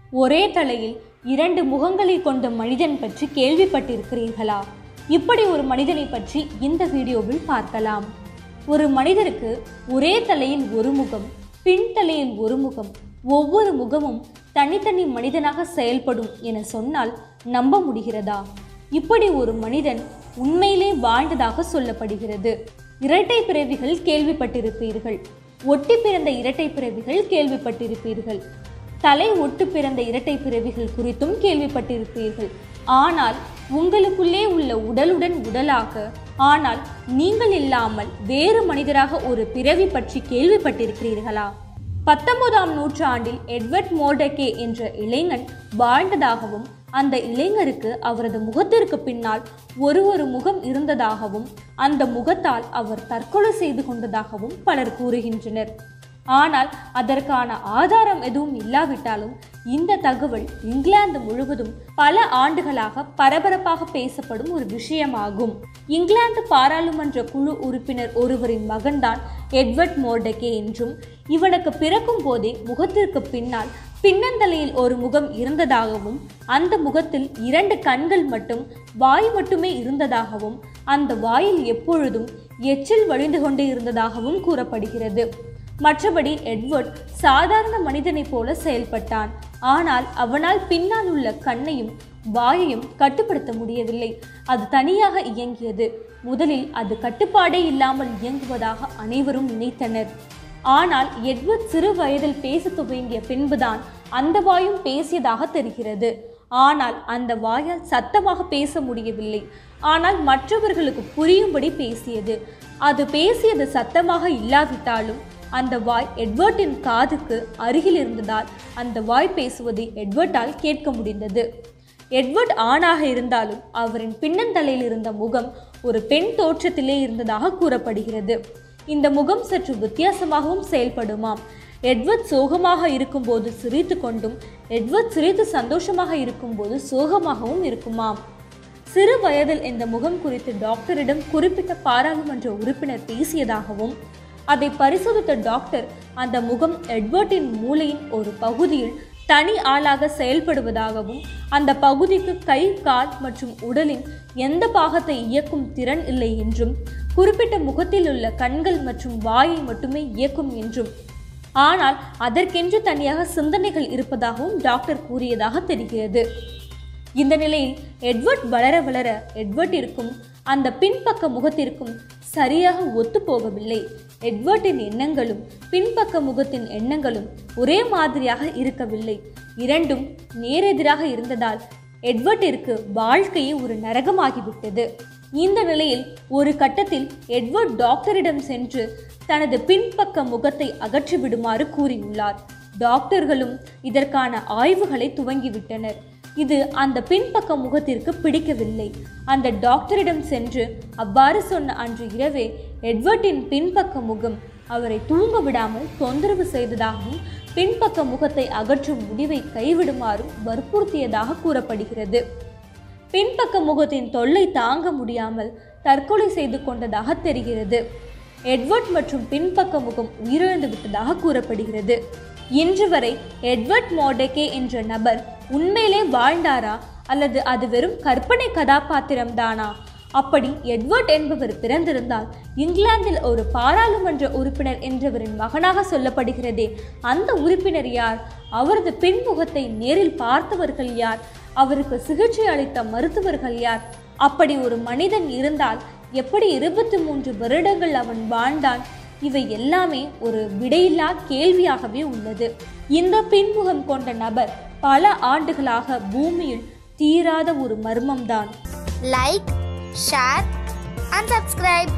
ஒரே தலையில் இரண்டு முகங்களை கொண்ட மனிதன் பற்றி கேள்விப்பட்டிருக்கிறீர்களா இப்படி ஒரு மனிதனை பற்றி இந்த வீடியோவில் பார்க்கலாம் ஒரு மனிதருக்கு ஒரே தலையில் ஒரு முகம் பின் தலையில் ஒரு முகம் ஒவ்வொரு முகமும் தனித்தனி மனிதனாக செயல்படும் என சொன்னால் நம்ப முடிகிறதா இப்படி ஒரு மனிதன் உண்மையிலே வாழ்ந்ததாக சொல்லப்படுகிறது இரட்டை பிறவிகள் கேள்விப்பட்டிருப்பீர்கள் ஒட்டி பிறந்த இரட்டை பிறவிகள் கேள்விப்பட்டிருப்பீர்கள் தலை ஒட்டு பிறந்த இரட்டை பிறவிகள் குறித்தும் கேள்விப்பட்டிருப்பீர்கள் ஆனால் உங்களுக்குள்ளே உள்ள உடலுடன் உடலாக ஆனால் நீங்கள் இல்லாமல் வேறு மனிதராக ஒரு பிறவி பற்றி கேள்விப்பட்டிருக்கிறீர்களா பத்தொன்பதாம் நூற்றாண்டில் எட்வர்ட் மோர்டகே என்ற இளைஞன் வாழ்ந்ததாகவும் அந்த இளைஞருக்கு அவரது முகத்திற்கு பின்னால் ஒரு ஒரு முகம் இருந்ததாகவும் அந்த முகத்தால் அவர் தற்கொலை செய்து கொண்டதாகவும் பலர் கூறுகின்றனர் ஆனால் அதற்கான ஆதாரம் எதுவும் இல்லாவிட்டாலும் இந்த தகவல் இங்கிலாந்து முழுவதும் பல ஆண்டுகளாக பரபரப்பாக பேசப்படும் ஒரு விஷயமாகும் இங்கிலாந்து பாராளுமன்ற குழு உறுப்பினர் ஒருவரின் மகன்தான் எட்வர்ட் மோர்டகே என்றும் இவனுக்கு பிறக்கும் போதே முகத்திற்கு பின்னால் பின்னந்தலையில் ஒரு முகம் இருந்ததாகவும் அந்த முகத்தில் இரண்டு கண்கள் மட்டும் வாய் மட்டுமே இருந்ததாகவும் அந்த வாயில் எப்பொழுதும் எச்சில் வழிந்து கொண்டே இருந்ததாகவும் கூறப்படுகிறது மற்றபடி எட்வர்ட் சாதாரண மனிதனைப் போல செயல்பட்டான் ஆனால் அவனால் பின்னால் உள்ள கண்ணையும் வாயையும் கட்டுப்படுத்த முடியவில்லை அது தனியாக இயங்கியது முதலில் அது கட்டுப்பாடே இல்லாமல் இயங்குவதாக அனைவரும் நினைத்தனர் ஆனால் எட்வர்ட் சிறு வயதில் பேசத் துவங்கிய பின்புதான் அந்த வாயும் பேசியதாக தெரிகிறது ஆனால் அந்த வாயால் சத்தமாக பேச முடியவில்லை ஆனால் மற்றவர்களுக்கு புரியும்படி பேசியது அது பேசியது சத்தமாக இல்லாவிட்டாலும் அந்த வாய் எட்வர்ட்டின் காதுக்கு அருகில் இருந்ததால் அந்த வாய் பேசுவதை எட்வர்ட்டால் கேட்க முடிந்தது எட்வர்ட் ஆணாக இருந்தாலும் அவரின் பின்னந்தலையில் இருந்த முகம் ஒரு பெண் தோற்றத்திலே இருந்ததாக கூறப்படுகிறது இந்த முகம் சற்று வித்தியாசமாகவும் செயல்படுமாம் எட்வர்ட் சோகமாக இருக்கும்போது சிரித்து கொண்டும் எட்வர்ட் சிரித்து சந்தோஷமாக இருக்கும்போது சோகமாகவும் இருக்குமாம் சிறு வயதில் இந்த முகம் குறித்து டாக்டரிடம் குறிப்பிட்ட பாராளுமன்ற உறுப்பினர் பேசியதாகவும் அதை பரிசோதித்த டாக்டர் அந்த முகம் எட்வர்ட்டின் மூளையின் ஒரு பகுதியில் தனி ஆளாக செயல்படுவதாகவும் அந்த பகுதிக்கு கை கால் மற்றும் உடலின் எந்த பாகத்தை இயக்கும் திறன் இல்லை என்றும் குறிப்பிட்ட முகத்தில் உள்ள கண்கள் மற்றும் வாயை மட்டுமே இயக்கும் என்றும் ஆனால் அதற்கென்று தனியாக சிந்தனைகள் இருப்பதாகவும் டாக்டர் கூறியதாக தெரிகிறது இந்த நிலையில் எட்வர்ட் வளர வளர எட்வர்ட்டிற்கும் அந்த பின்பக்க முகத்திற்கும் சரியாக ஒத்துப்போகவில்லை எட்வர்ட்டின் எண்ணங்களும் பின்பக்க முகத்தின் எண்ணங்களும் ஒரே மாதிரியாக இருக்கவில்லை இரண்டும் நேரெதிராக இருந்ததால் எட்வர்ட்டிற்கு வாழ்க்கையே ஒரு நரகமாகிவிட்டது இந்த நிலையில் ஒரு கட்டத்தில் எட்வர்ட் டாக்டரிடம் சென்று தனது பின்பக்க முகத்தை அகற்றிவிடுமாறு கூறியுள்ளார் டாக்டர்களும் இதற்கான ஆய்வுகளை துவங்கிவிட்டனர் இது அந்த பின்பக்க முகத்திற்கு பிடிக்கவில்லை அந்த டாக்டரிடம் சென்று அவ்வாறு சொன்ன அன்று இரவே எட்வர்ட்டின் பின்பக்க முகம் அவரை தூங்க விடாமல் தொந்தரவு செய்ததாகவும் பின்பக்க முகத்தை அகற்றும் முடிவை கைவிடுமாறும் வற்புறுத்தியதாக கூறப்படுகிறது பின்பக்க முகத்தின் தொல்லை தாங்க முடியாமல் தற்கொலை செய்து கொண்டதாக தெரிகிறது எட்வர்ட் மற்றும் பின்பக்க முகம் உயிரிழந்து விட்டதாக கூறப்படுகிறது இன்று வரை எட்வர்ட் மோடெகே என்ற நபர் உண்மையிலே வாழ்ந்தாரா அல்லது அது வெறும் கற்பனை கதாபாத்திரம்தானா அப்படி எட்வர்ட் என்பவர் பிறந்திருந்தால் இங்கிலாந்தில் ஒரு பாராளுமன்ற உறுப்பினர் என்றவரின் மகனாக சொல்லப்படுகிறதே அந்த உறுப்பினர் யார் அவரது பின்முகத்தை நேரில் பார்த்தவர்கள் யார் அவருக்கு சிகிச்சை அளித்த மருத்துவர்கள் யார் அப்படி ஒரு மனிதன் இருந்தால் எப்படி இருபத்தி மூன்று வருடங்கள் அவன் வாழ்ந்தான் இவை எல்லாமே ஒரு விடையில்லா கேள்வியாகவே உள்ளது இந்த பின்முகம் கொண்ட நபர் பல ஆண்டுகளாக பூமியில் தீராத ஒரு மர்மம்தான் like share and subscribe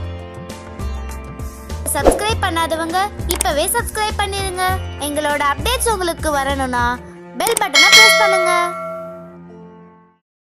subscribe பண்ணாதவங்க இப்பவே சப்ஸ்கிரைப் பண்ணிருங்க எங்களோட அப்டேட்ஸ் உங்களுக்கு வரணும்னா பெல் பட்டனை ப்ரெஸ் பண்ணுங்க